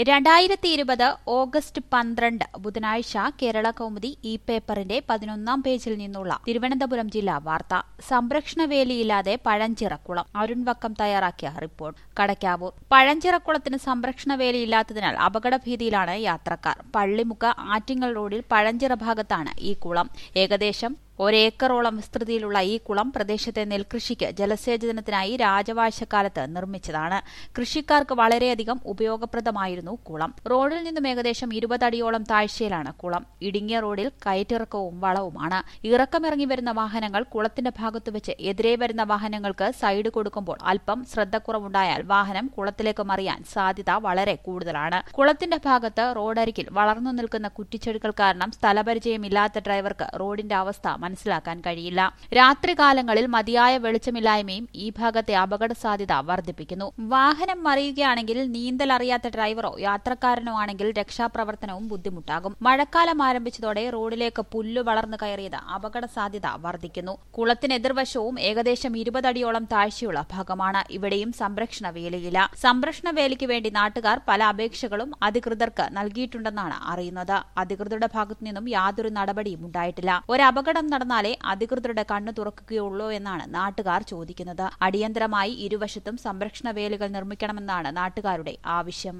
രണ്ടായിരത്തി ഇരുപത് ഓഗസ്റ്റ് പന്ത്രണ്ട് ബുധനാഴ്ച കേരള കൗമുദി ഈ പേപ്പറിന്റെ പതിനൊന്നാം പേജിൽ നിന്നുള്ള തിരുവനന്തപുരം ജില്ലാ വാർത്ത സംരക്ഷണ വേലിയില്ലാതെ പഴഞ്ചിറക്കുളം അരുൺ വക്കം തയ്യാറാക്കിയ റിപ്പോർട്ട് കടക്കാവൂർ പഴഞ്ചിറക്കുളത്തിന് സംരക്ഷണ വേലിയില്ലാത്തതിനാൽ അപകടഭീതിയിലാണ് യാത്രക്കാർ പള്ളിമുക്ക് ആറ്റിങ്ങൽ റോഡിൽ പഴഞ്ചിറ ഭാഗത്താണ് ഈ കുളം ഏകദേശം ഒരേക്കറോളം വിസ്തൃതിയിലുള്ള ഈ കുളം പ്രദേശത്തെ നെൽകൃഷിക്ക് ജലസേചനത്തിനായി രാജവാഴ്ചക്കാലത്ത് നിർമ്മിച്ചതാണ് കൃഷിക്കാർക്ക് വളരെയധികം ഉപയോഗപ്രദമായിരുന്നു കുളം റോഡിൽ നിന്നും ഏകദേശം ഇരുപതടിയോളം താഴ്ചയിലാണ് കുളം ഇടുങ്ങിയ റോഡിൽ കയറ്റിറക്കവും വളവുമാണ് ഇറക്കമിറങ്ങി വരുന്ന വാഹനങ്ങൾ കുളത്തിന്റെ ഭാഗത്ത് വെച്ച് എതിരെ വരുന്ന വാഹനങ്ങൾക്ക് സൈഡ് കൊടുക്കുമ്പോൾ അല്പം ശ്രദ്ധക്കുറവുണ്ടായാൽ വാഹനം കുളത്തിലേക്ക് മറിയാൻ സാധ്യത വളരെ കൂടുതലാണ് കുളത്തിന്റെ ഭാഗത്ത് റോഡരികിൽ വളർന്നു നിൽക്കുന്ന കുറ്റിച്ചെടികൾ കാരണം സ്ഥലപരിചയമില്ലാത്ത ഡ്രൈവർക്ക് റോഡിന്റെ അവസ്ഥ മനസ്സിലാക്കാൻ കഴിയില്ല രാത്രികാലങ്ങളിൽ മതിയായ വെളിച്ചമില്ലായ്മയും ഈ ഭാഗത്തെ അപകട സാധ്യത വർദ്ധിപ്പിക്കുന്നു വാഹനം മറിയുകയാണെങ്കിൽ നീന്തൽ അറിയാത്ത ഡ്രൈവറോ യാത്രക്കാരനോ ആണെങ്കിൽ രക്ഷാപ്രവർത്തനവും ബുദ്ധിമുട്ടാകും മഴക്കാലം ആരംഭിച്ചതോടെ റോഡിലേക്ക് പുല്ല് വളർന്നു കയറിയത് അപകട സാധ്യത വർദ്ധിക്കുന്നു കുളത്തിന് എതിർവശവും ഏകദേശം ഇരുപതടിയോളം താഴ്ചയുള്ള ഭാഗമാണ് ഇവിടെയും സംരക്ഷണ വേലിയില്ല സംരക്ഷണ വേലിക്ക് വേണ്ടി നാട്ടുകാർ പല അപേക്ഷകളും അധികൃതർക്ക് നൽകിയിട്ടുണ്ടെന്നാണ് അറിയുന്നത് അധികൃതരുടെ ഭാഗത്തു നിന്നും യാതൊരു നടപടിയും ഉണ്ടായിട്ടില്ല ഒരു അപകടം നടന്നാലേ അധികൃതരുടെ കണ്ണു തുറക്കുകയുള്ളൂ എന്നാണ് നാട്ടുകാർ ചോദിക്കുന്നത് അടിയന്തരമായി ഇരുവശത്തും സംരക്ഷണ വേലികൾ നിർമ്മിക്കണമെന്നാണ് നാട്ടുകാരുടെ ആവശ്യം